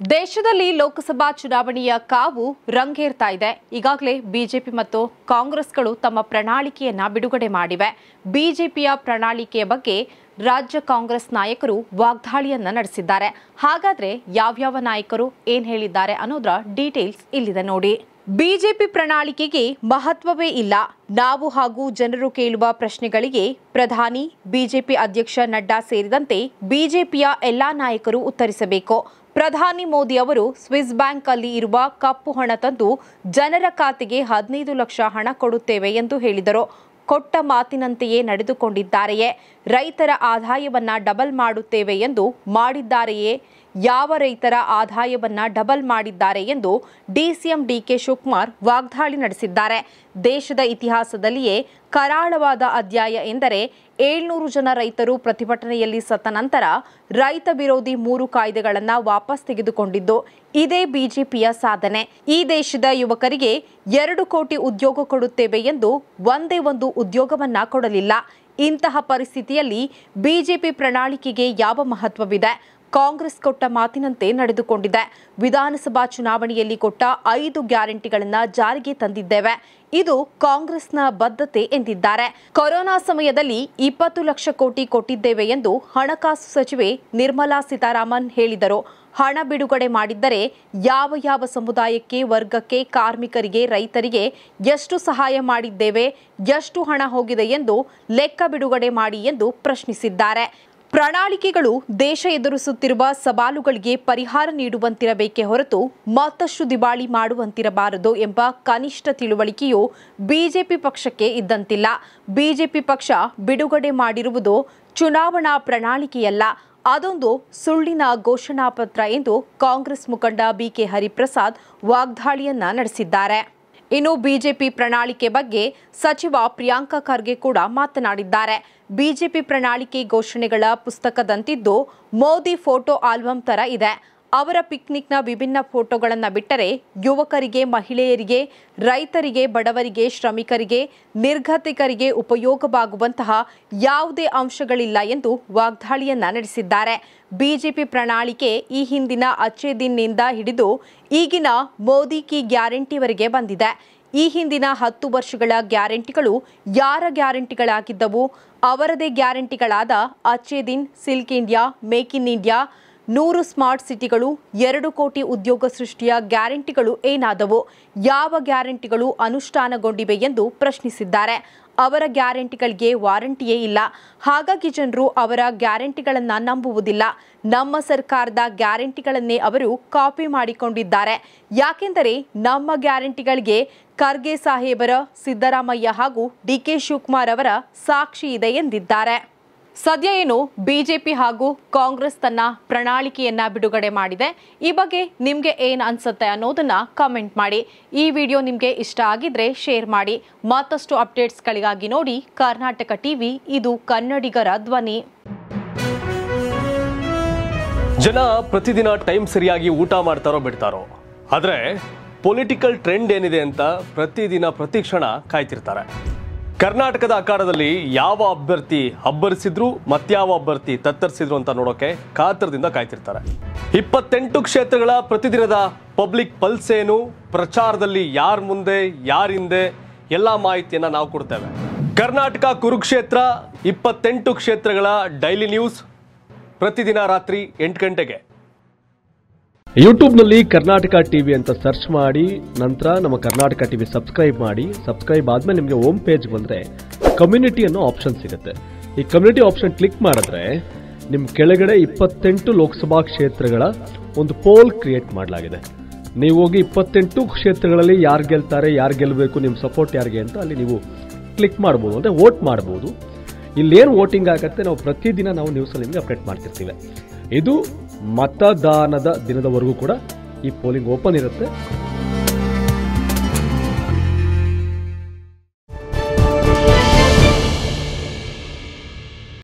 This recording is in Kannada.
ದೇಶದಲ್ಲಿ ಲೋಕಸಭಾ ಚುನಾವಣೆಯ ಕಾವು ರಂಗೇರ್ತಾ ಇದೆ ಈಗಾಗಲೇ ಬಿಜೆಪಿ ಮತ್ತು ಕಾಂಗ್ರೆಸ್ಗಳು ತಮ್ಮ ಪ್ರಣಾಳಿಕೆಯನ್ನ ಬಿಡುಗಡೆ ಮಾಡಿವೆ ಬಿಜೆಪಿಯ ಪ್ರಣಾಳಿಕೆಯ ಬಗ್ಗೆ ರಾಜ್ಯ ಕಾಂಗ್ರೆಸ್ ನಾಯಕರು ವಾಗ್ದಾಳಿಯನ್ನ ನಡೆಸಿದ್ದಾರೆ ಹಾಗಾದ್ರೆ ಯಾವ್ಯಾವ ನಾಯಕರು ಏನ್ ಹೇಳಿದ್ದಾರೆ ಅನ್ನೋದರ ಡೀಟೇಲ್ಸ್ ಇಲ್ಲಿದೆ ನೋಡಿ ಬಿಜೆಪಿ ಪ್ರಣಾಳಿಕೆಗೆ ಮಹತ್ವವೇ ಇಲ್ಲ ನಾವು ಹಾಗೂ ಜನರು ಕೇಳುವ ಪ್ರಶ್ನೆಗಳಿಗೆ ಪ್ರಧಾನಿ ಬಿಜೆಪಿ ಅಧ್ಯಕ್ಷ ನಡ್ಡಾ ಸೇರಿದಂತೆ ಬಿಜೆಪಿಯ ಎಲ್ಲಾ ನಾಯಕರು ಉತ್ತರಿಸಬೇಕು ಪ್ರಧಾನಿ ಮೋದಿ ಅವರು ಸ್ವಿಸ್ ಬ್ಯಾಂಕ್ ಅಲ್ಲಿ ಇರುವ ಕಪ್ಪು ಹಣ ತಂದು ಜನರ ಖಾತೆಗೆ ಹದಿನೈದು ಲಕ್ಷ ಹಣ ಕೊಡುತ್ತೇವೆ ಎಂದು ಹೇಳಿದರು ಕೊಟ್ಟ ಮಾತಿನಂತೆಯೇ ನಡೆದುಕೊಂಡಿದ್ದಾರೆಯೇ ರೈತರ ಆದಾಯವನ್ನ ಡಬಲ್ ಮಾಡುತ್ತೇವೆ ಎಂದು ಮಾಡಿದ್ದಾರೆಯೇ ಯಾವ ರೈತರ ಆದಾಯವನ್ನ ಡಬಲ್ ಮಾಡಿದ್ದಾರೆ ಎಂದು ಡಿಸಿಎಂ ಡಿಕೆ ಶಿವಕುಮಾರ್ ವಾಗ್ದಾಳಿ ನಡೆಸಿದ್ದಾರೆ ದೇಶದ ಇತಿಹಾಸದಲ್ಲಿಯೇ ಕರಾಳವಾದ ಅಧ್ಯಾಯ ಎಂದರೆ ಏಳ್ನೂರು ಜನ ರೈತರು ಪ್ರತಿಭಟನೆಯಲ್ಲಿ ಸತ್ತ ನಂತರ ರೈತ ವಿರೋಧಿ ಮೂರು ಕಾಯ್ದೆಗಳನ್ನು ವಾಪಸ್ ತೆಗೆದುಕೊಂಡಿದ್ದು ಇದೇ ಬಿಜೆಪಿಯ ಸಾಧನೆ ಈ ದೇಶದ ಯುವಕರಿಗೆ ಎರಡು ಕೋಟಿ ಉದ್ಯೋಗ ಕೊಡುತ್ತೇವೆ ಎಂದು ಒಂದೇ ಒಂದು ಉದ್ಯೋಗವನ್ನ ಕೊಡಲಿಲ್ಲ ಇಂತಹ ಪರಿಸ್ಥಿತಿಯಲ್ಲಿ ಬಿಜೆಪಿ ಪ್ರಣಾಳಿಕೆಗೆ ಯಾವ ಮಹತ್ವವಿದೆ ಕಾಂಗ್ರೆಸ್ ಕೊಟ್ಟ ಮಾತಿನಂತೆ ನಡೆದುಕೊಂಡಿದೆ ವಿಧಾನಸಭಾ ಚುನಾವಣೆಯಲ್ಲಿ ಕೊಟ್ಟ ಐದು ಗ್ಯಾರಂಟಿಗಳನ್ನು ಜಾರಿಗೆ ತಂದಿದ್ದೇವೆ ಇದು ಕಾಂಗ್ರೆಸ್ನ ಬದ್ಧತೆ ಎಂದಿದ್ದಾರೆ ಕೊರೋನಾ ಸಮಯದಲ್ಲಿ ಇಪ್ಪತ್ತು ಲಕ್ಷ ಕೋಟಿ ಕೊಟ್ಟಿದ್ದೇವೆ ಎಂದು ಹಣಕಾಸು ಸಚಿವೆ ನಿರ್ಮಲಾ ಸೀತಾರಾಮನ್ ಹೇಳಿದರು ಹಣ ಬಿಡುಗಡೆ ಮಾಡಿದ್ದರೆ ಯಾವ ಯಾವ ಸಮುದಾಯಕ್ಕೆ ವರ್ಗಕ್ಕೆ ಕಾರ್ಮಿಕರಿಗೆ ರೈತರಿಗೆ ಎಷ್ಟು ಸಹಾಯ ಮಾಡಿದ್ದೇವೆ ಎಷ್ಟು ಹಣ ಹೋಗಿದೆ ಎಂದು ಲೆಕ್ಕ ಬಿಡುಗಡೆ ಮಾಡಿ ಎಂದು ಪ್ರಶ್ನಿಸಿದ್ದಾರೆ ಪ್ರಣಾಳಿಕೆಗಳು ದೇಶ ಎದುರಿಸುತ್ತಿರುವ ಸವಾಲುಗಳಿಗೆ ಪರಿಹಾರ ನೀಡುವಂತಿರಬೇಕೇ ಹೊರತು ಮತ್ತಷ್ಟು ದಿವಾಳಿ ಮಾಡುವಂತಿರಬಾರದು ಎಂಬ ಕನಿಷ್ಠ ತಿಳುವಳಿಕೆಯು ಬಿಜೆಪಿ ಪಕ್ಷಕ್ಕೆ ಇದ್ದಂತಿಲ್ಲ ಬಿಜೆಪಿ ಪಕ್ಷ ಬಿಡುಗಡೆ ಮಾಡಿರುವುದು ಚುನಾವಣಾ ಪ್ರಣಾಳಿಕೆಯಲ್ಲ ಅದೊಂದು ಸುಳ್ಳಿನ ಘೋಷಣಾ ಪತ್ರ ಎಂದು ಕಾಂಗ್ರೆಸ್ ಮುಖಂಡ ಬಿಕೆ ಹರಿಪ್ರಸಾದ್ ವಾಗ್ದಾಳಿಯನ್ನ ನಡೆಸಿದ್ದಾರೆ ಇನ್ನು ಬಿಜೆಪಿ ಪ್ರಣಾಳಿಕೆ ಬಗ್ಗೆ ಸಚಿವ ಪ್ರಿಯಾಂಕ ಖರ್ಗೆ ಕೂಡ ಮಾತನಾಡಿದ್ದಾರೆ ಬಿಜೆಪಿ ಪ್ರಣಾಳಿಕೆ ಘೋಷಣೆಗಳ ಪುಸ್ತಕದಂತಿದ್ದು ಮೋದಿ ಫೋಟೋ ಆಲ್ಬಮ್ ತರ ಇದೆ ಅವರ ಪಿಕ್ನಿಕ್ನ ವಿಭಿನ್ನ ಫೋಟೋಗಳನ್ನು ಬಿಟ್ಟರೆ ಯುವಕರಿಗೆ ಮಹಿಳೆಯರಿಗೆ ರೈತರಿಗೆ ಬಡವರಿಗೆ ಶ್ರಮಿಕರಿಗೆ ನಿರ್ಗತಿಕರಿಗೆ ಉಪಯೋಗವಾಗುವಂತಹ ಯಾವುದೇ ಅಂಶಗಳಿಲ್ಲ ಎಂದು ವಾಗ್ದಾಳಿಯನ್ನ ನಡೆಸಿದ್ದಾರೆ ಬಿಜೆಪಿ ಪ್ರಣಾಳಿಕೆ ಈ ಹಿಂದಿನ ಅಚ್ಚೆ ದಿನ್ನಿಂದ ಹಿಡಿದು ಈಗಿನ ಮೋದಿ ಕಿ ಗ್ಯಾರಂಟಿವರೆಗೆ ಬಂದಿದೆ ಈ ಹಿಂದಿನ ಹತ್ತು ವರ್ಷಗಳ ಗ್ಯಾರಂಟಿಗಳು ಯಾರ ಗ್ಯಾರಂಟಿಗಳಾಗಿದ್ದವು ಅವರದೇ ಗ್ಯಾರಂಟಿಗಳಾದ achhe din silk India make in India ನೂರು ಸ್ಮಾರ್ಟ್ ಸಿಟಿಗಳು ಎರಡು ಕೋಟಿ ಉದ್ಯೋಗ ಸೃಷ್ಟಿಯ ಗ್ಯಾರಂಟಿಗಳು ಏನಾದವು ಯಾವ ಗ್ಯಾರಂಟಿಗಳು ಅನುಷ್ಠಾನಗೊಂಡಿವೆ ಎಂದು ಪ್ರಶ್ನಿಸಿದ್ದಾರೆ ಅವರ ಗ್ಯಾರಂಟಿಗಳಿಗೆ ವಾರಂಟಿಯೇ ಇಲ್ಲ ಹಾಗಾಗಿ ಜನರು ಅವರ ಗ್ಯಾರಂಟಿಗಳನ್ನು ನಂಬುವುದಿಲ್ಲ ನಮ್ಮ ಸರ್ಕಾರದ ಗ್ಯಾರಂಟಿಗಳನ್ನೇ ಅವರು ಕಾಪಿ ಮಾಡಿಕೊಂಡಿದ್ದಾರೆ ಯಾಕೆಂದರೆ ನಮ್ಮ ಗ್ಯಾರಂಟಿಗಳಿಗೆ ಖರ್ಗೆ ಸಾಹೇಬರ ಸಿದ್ದರಾಮಯ್ಯ ಹಾಗೂ ಡಿಕೆ ಶಿವಕುಮಾರ್ ಅವರ ಸಾಕ್ಷಿ ಇದೆ ಎಂದಿದ್ದಾರೆ ಸದ್ಯ ಏನು ಬಿಜೆಪಿ ಹಾಗೂ ಕಾಂಗ್ರೆಸ್ ತನ್ನ ಪ್ರಣಾಳಿಕೆಯನ್ನ ಬಿಡುಗಡೆ ಮಾಡಿದೆ ಈ ಬಗ್ಗೆ ನಿಮಗೆ ಏನ್ ಅನ್ಸುತ್ತೆ ಅನ್ನೋದನ್ನ ಕಮೆಂಟ್ ಮಾಡಿ ಈ ವಿಡಿಯೋ ನಿಮಗೆ ಇಷ್ಟ ಆಗಿದ್ರೆ ಶೇರ್ ಮಾಡಿ ಮತ್ತಷ್ಟು ಅಪ್ಡೇಟ್ಸ್ಗಳಿಗಾಗಿ ನೋಡಿ ಕರ್ನಾಟಕ ಟಿವಿ ಇದು ಕನ್ನಡಿಗರ ಧ್ವನಿ ಜನ ಪ್ರತಿದಿನ ಟೈಮ್ ಸರಿಯಾಗಿ ಊಟ ಮಾಡ್ತಾರೋ ಬಿಡ್ತಾರೋ ಆದರೆ ಪೊಲಿಟಿಕಲ್ ಟ್ರೆಂಡ್ ಏನಿದೆ ಅಂತ ಪ್ರತಿದಿನ ಪ್ರತಿ ಕ್ಷಣ ಕಾಯ್ತಿರ್ತಾರೆ ಕರ್ನಾಟಕದ ಅಖಾಡದಲ್ಲಿ ಯಾವ ಅಭ್ಯರ್ಥಿ ಅಬ್ಬರಿಸಿದ್ರು ಮತ್ಯಾವ ಅಭ್ಯರ್ಥಿ ತತ್ತರಿಸಿದ್ರು ಅಂತ ನೋಡೋಕೆ ಕಾತರದಿಂದ ಕಾಯ್ತಿರ್ತಾರೆ ಇಪ್ಪತ್ತೆಂಟು ಕ್ಷೇತ್ರಗಳ ಪ್ರತಿದಿನದ ಪಬ್ಲಿಕ್ ಪಲ್ಸ್ ಏನು ಪ್ರಚಾರದಲ್ಲಿ ಯಾರ ಮುಂದೆ ಯಾರ ಹಿಂದೆ ಎಲ್ಲ ಮಾಹಿತಿಯನ್ನ ನಾವು ಕೊಡ್ತೇವೆ ಕರ್ನಾಟಕ ಕುರುಕ್ಷೇತ್ರ ಇಪ್ಪತ್ತೆಂಟು ಕ್ಷೇತ್ರಗಳ ಡೈಲಿ ನ್ಯೂಸ್ ಪ್ರತಿದಿನ ರಾತ್ರಿ ಎಂಟು ಗಂಟೆಗೆ ಯೂಟ್ಯೂಬ್ನಲ್ಲಿ ಕರ್ನಾಟಕ ಟಿವಿ ಅಂತ ಸರ್ಚ್ ಮಾಡಿ ನಂತರ ನಮ್ಮ ಕರ್ನಾಟಕ ಟಿವಿ ಸಬ್ಸ್ಕ್ರೈಬ್ ಮಾಡಿ ಸಬ್ಸ್ಕ್ರೈಬ್ ಆದ್ಮೇಲೆ ನಿಮಗೆ ಹೋಮ್ ಪೇಜ್ ಬಂದರೆ ಕಮ್ಯುನಿಟಿ ಅನ್ನೋ ಆಪ್ಷನ್ ಸಿಗುತ್ತೆ ಈ ಕಮ್ಯುನಿಟಿ ಆಪ್ಷನ್ ಕ್ಲಿಕ್ ಮಾಡಿದ್ರೆ ನಿಮ್ಮ ಕೆಳಗಡೆ ಇಪ್ಪತ್ತೆಂಟು ಲೋಕಸಭಾ ಕ್ಷೇತ್ರಗಳ ಒಂದು ಪೋಲ್ ಕ್ರಿಯೇಟ್ ಮಾಡಲಾಗಿದೆ ನೀವು ಹೋಗಿ ಇಪ್ಪತ್ತೆಂಟು ಕ್ಷೇತ್ರಗಳಲ್ಲಿ ಯಾರು ಗೆಲ್ತಾರೆ ಯಾರು ಗೆಲ್ಲಬೇಕು ನಿಮ್ಮ ಸಪೋರ್ಟ್ ಯಾರಿಗೆ ಅಂತ ಅಲ್ಲಿ ನೀವು ಕ್ಲಿಕ್ ಮಾಡ್ಬೋದು ಅಂದರೆ ವೋಟ್ ಮಾಡ್ಬೋದು ಇಲ್ಲೇನು ವೋಟಿಂಗ್ ಆಗುತ್ತೆ ನಾವು ಪ್ರತಿದಿನ ನಾವು ನ್ಯೂಸಲ್ಲಿ ನಿಮಗೆ ಅಪ್ಡೇಟ್ ಮಾಡ್ತಿರ್ತೀವಿ ಇದು ಮತದಾನದ ದಿನದವರೆಗೂ ಕೂಡ ಈ ಪೋಲಿಂಗ್ ಓಪನ್ ಇರುತ್ತೆ